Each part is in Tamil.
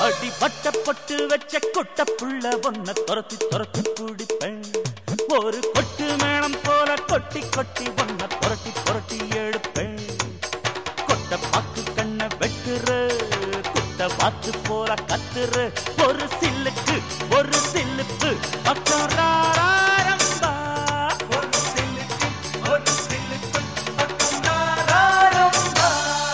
அடி வட்ட பொட்டு வச்ச கொட்ட புள்ள ஒன்ன துரத்தி துரத்தி குடிப்பேன் ஒரு கொட்டு மேளம் போல கொட்டி கொட்டி ஒன்ன புரட்டி புரட்டி எடுப்பேன் கொட்ட பாக்கு கண்ண வெட்டுற குட்ட பாத்து போல கத்துற ஒரு சில்லுக்கு ஒரு சில்லுக்கு பக்கம் ராரம்பா ஒரு சில்லுக்கு ஒரு சில்லுக்கு பக்கம் ராரம்பா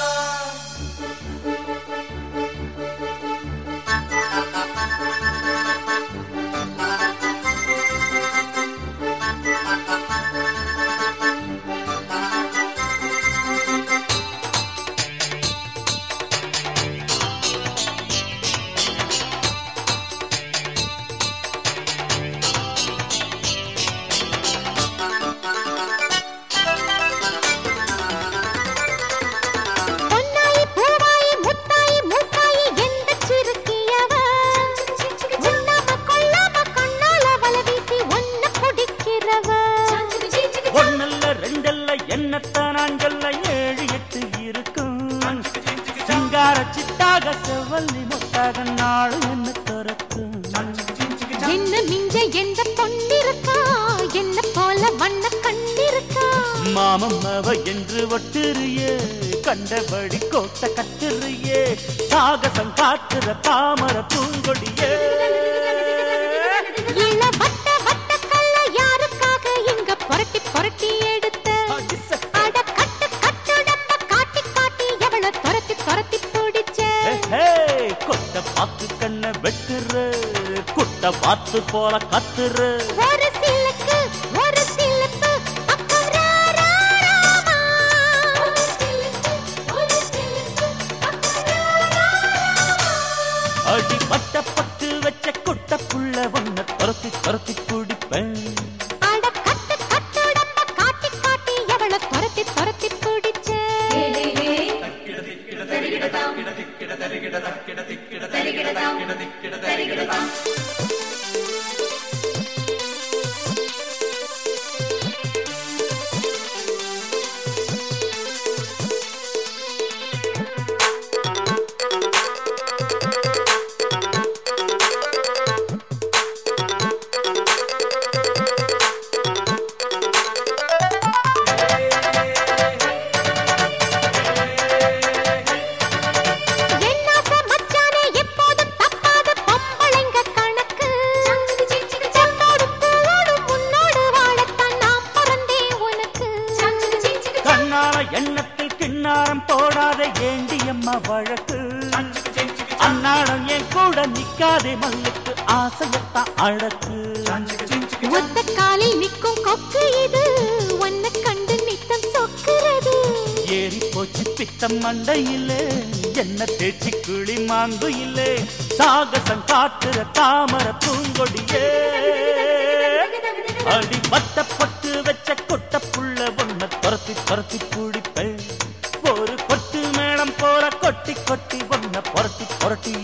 பொன்னாயி பூவாயி முத்தாயி மூக்காயி எந்த சிறுக்கியவ உண்ணாம கொள்ளாம கண்ணால வல வீசி ஒன்ன குடிக்கிறவ ஒன்னல்ல ரெண்டல்ல என்னத்தான் அஞ்சல்ல ஏழு எட்டு இருக்கும் சிங்கார சித்தாக செவ்வல்லி முத்தாக நாடு என்ன திறக்கும் என்ன மிஞ்ச எந்த பொன்னிருக்கா என்ன போல வண்ண கண்ணிருக்கா மாமம் அவ என்று ஒட்டுறியே கண்டபடி கோட்டை கட்டுறியே சாகசம் காட்டுற தாமர பூங்கொடியே இள வட்ட வட்ட கல்ல யாருக்காக இங்க புரட்டி புரட்டி எடுத்த அட கட்டு கட்டுடம்ப காட்டி காட்டி எவள துரத்தி துரத்தி பிடிச்ச ஹே, கொட்ட பாத்து கண்ண வெட்டுற குட்ட பாத்து போல கத்துற ஒரு சிலுக்கு ஒரு சிலுக்கு பக்கம் ரா, ரா, ராமா. ஒரு சிலுக்கு, ஒரு சிலுக்கு, பக்கம் ரா, ரா, ராமா. அடி பட்ட பட்டு வச்ச குட்ட புள்ள ஒன்ன துரத்தி துரத்தி குடிப்பேன் அட கட்டு கட்டுடம்ப காட்டி காட்டி எவள துரத்தி துரத்தி பிடிச்ச என்னாச மச்சானே எப்போதும் தப்பாத பொம்பளைங்க கணக்கு பொண்ணோடும் பூவோடும் உன்னோடு வாழத்தான் நான் பிறந்தேன் உனக்கு கண்ணால எண்ணத்தில் கிண்ணாரம் போடாத ஏண்டியம்மா வழக்கு அன்னாடம் என் கூட நிக்காதே மல்லுக்கு ஆசையத்தான் அழகு ஒத்த காலில் நிற்கும் கொக்கு இது உன்னை கண்டு நித்தம் சொக்குறது ஏறி போச்சு பித்தம் மண்டையிலே என்ன தேய்ச்சி குழி மாங்கு இல்லே சாகசம் காட்டுற தாமர பூங்கொடியே அடி பட்ட பட்டு வச்ச கொட்ட புள்ள ஒன்ன துரத்தி துரத்தி குடிப்பேன் ஒரு கொட்டு மேளம் போல கொட்டி கொட்டி ஒன்ன புரட்டி புரட்டி